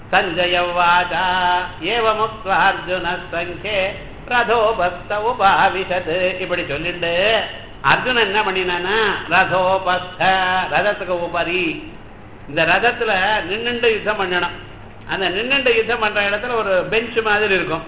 சஞ்சயவாச்சா ஏவமுக்த்வா அர்ஜுன சங்கே ரதோபஸ்த உபாவிஷத் இப்படி சொல்லிட்டு அர்ஜுனன் என்ன பண்ணினானா ரதோபஸ்த ரதத்துக்கு உபரி இந்த ரதத்துல நின்னுண்டு யுத்தம் பண்ணணும் அந்த நின்னுண்டு யுத்தம் பண்ற இடத்துல ஒரு பெஞ்ச் மாதிரி இருக்கும்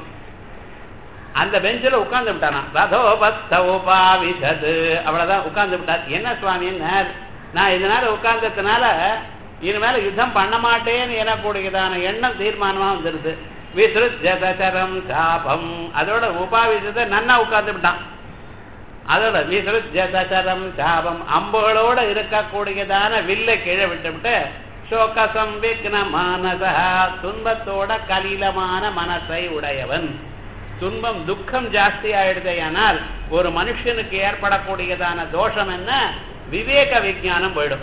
அந்த பெஞ்சில் உட்கார்ந்து விட்டானா ரதோபஸ்த உபாவிஷது அவ்வளவுதான் உட்கார்ந்து விட்டார் என்ன சுவாமின்னார் நான் இதனால உட்கார்ந்ததுனால இனிமேல யுத்தம் பண்ண மாட்டேன்னு எனக்கூடியதான எண்ணம் தீர்மானமா வந்துருது விசுருஜதரம் சாபம் அதோட உபாவிஷத்தை நன்னா உட்கார்ந்து விட்டான் அதோட விசுருஜதரம் சாபம் அம்புகளோட இருக்கக்கூடியதான வில்லை கீழே விட்டுவிட்டு சோகசம் விக்ன மானசா துன்பத்தோட கலிலமான மனசை உடையவன் துன்பம் துக்கம் ஜாஸ்தி ஆயிடுதேயானால் ஒரு மனுஷனுக்கு ஏற்படக்கூடியதான தோஷம் என்ன விவேக விஞ்ஞானம் போயிடும்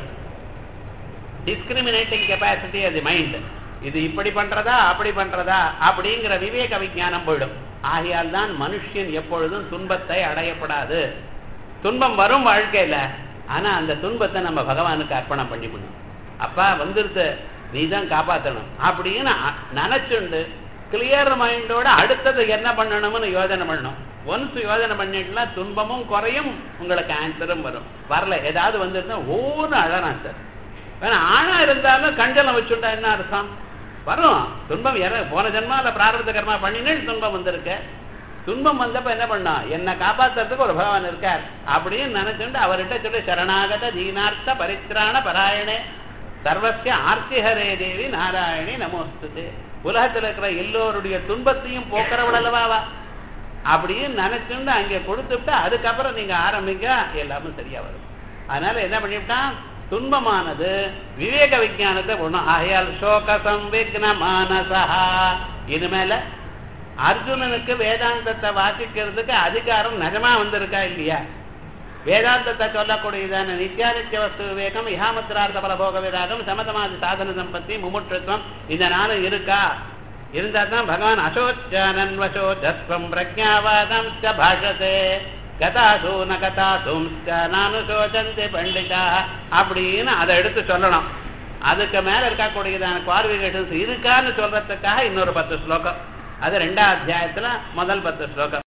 டிஸ்கிரிமினேட்டிங் கெப்பாசிட்டி அது மைண்ட் இது இப்படி பண்றதா அப்படி பண்றதா அப்படிங்கிற விவேக விஞ்ஞானம் போயிடும் ஆகையால் தான் மனுஷன் எப்பொழுதும் துன்பத்தை அடையப்படாது துன்பம் வரும் வாழ்க்கையில ஆனா அந்த துன்பத்தை நம்ம பகவானுக்கு அர்ப்பணம் பண்ணிவிடணும் அப்பா வந்துருது நீ தான் காப்பாற்றணும் அப்படின்னு நினைச்சுண்டு கிளியர் மைண்டோட அடுத்தது என்ன பண்ணணும்னு யோஜனை பண்ணணும் ஒன்ஸ் யோஜனை பண்ணிட்டுனா துன்பமும் குறையும் உங்களுக்கு ஆன்சரும் வரும் வரல ஏதாவது வந்துருந்தா ஓன்னு அழறான் சார் வேணா ஆணா இருந்தாலும் கஞ்சலம் வச்சுட்டா என்ன அர்த்தம் வரும் துன்பம் எற போன ஜென்மால பிராரப்த கர்மா பண்ணினு துன்பம் வந்திருக்கு துன்பம் வந்தப்ப என்ன பண்ணா என்னை காப்பாத்துறதுக்கு ஒரு பகவான் இருக்கார் அப்படின்னு நினைச்சுட்டு அவர்கிட்ட சொல்லி சரணாகத தீனார்த்த பரித்ராண பராயணே சர்வசிய ஆர்த்திஹரே தேவி நாராயணி நமோஸ்து உலகத்துல இருக்கிற எல்லோருடைய துன்பத்தையும் போக்குறவளவாவா அப்படின்னு நினைச்சுட்டு அங்கே கொடுத்துட்டு அதுக்கப்புறம் நீங்க ஆரம்பிங்க எல்லாமே சரியா வரும் அதனால என்ன பண்ணிவிட்டான் துன்பமானது விவேக விஞ்ஞானத்தை ஒண்ணும் ஆகையால் சோக சம்விக்ன மானசா இனிமேல அர்ஜுனனுக்கு வேதாந்தத்தை வாசிக்கிறதுக்கு அதிகாரம் நிஜமா வந்திருக்கா இல்லையா வேதாந்தத்தை சொல்லக்கூடியதான நித்தியானித்திய வஸ்து விவேகம் இஹாமத்திரார்த்த பலபோக விராகம் சமதமாதி சாதன சம்பத்தி முமுட்சத்துவம் இந்த நாளும் இருக்கா இருந்தா தான் பகவான் அசோச்சானன் வசோச்சஸ்வம் பிரஜாவாதம் பாஷதே கதாசு ந கதாசும் நானு சோச்சந்தி பண்டிதா அப்படின்னு அதை எடுத்து சொல்லணும் அதுக்கு மேல இருக்கக்கூடியதான குவாலிபிகேஷன்ஸ் இருக்கான்னு சொல்றதுக்காக இன்னொரு பத்து ஸ்லோகம் அது ரெண்டாம் அத்தியாயத்துல முதல் பத்து ஸ்லோகம்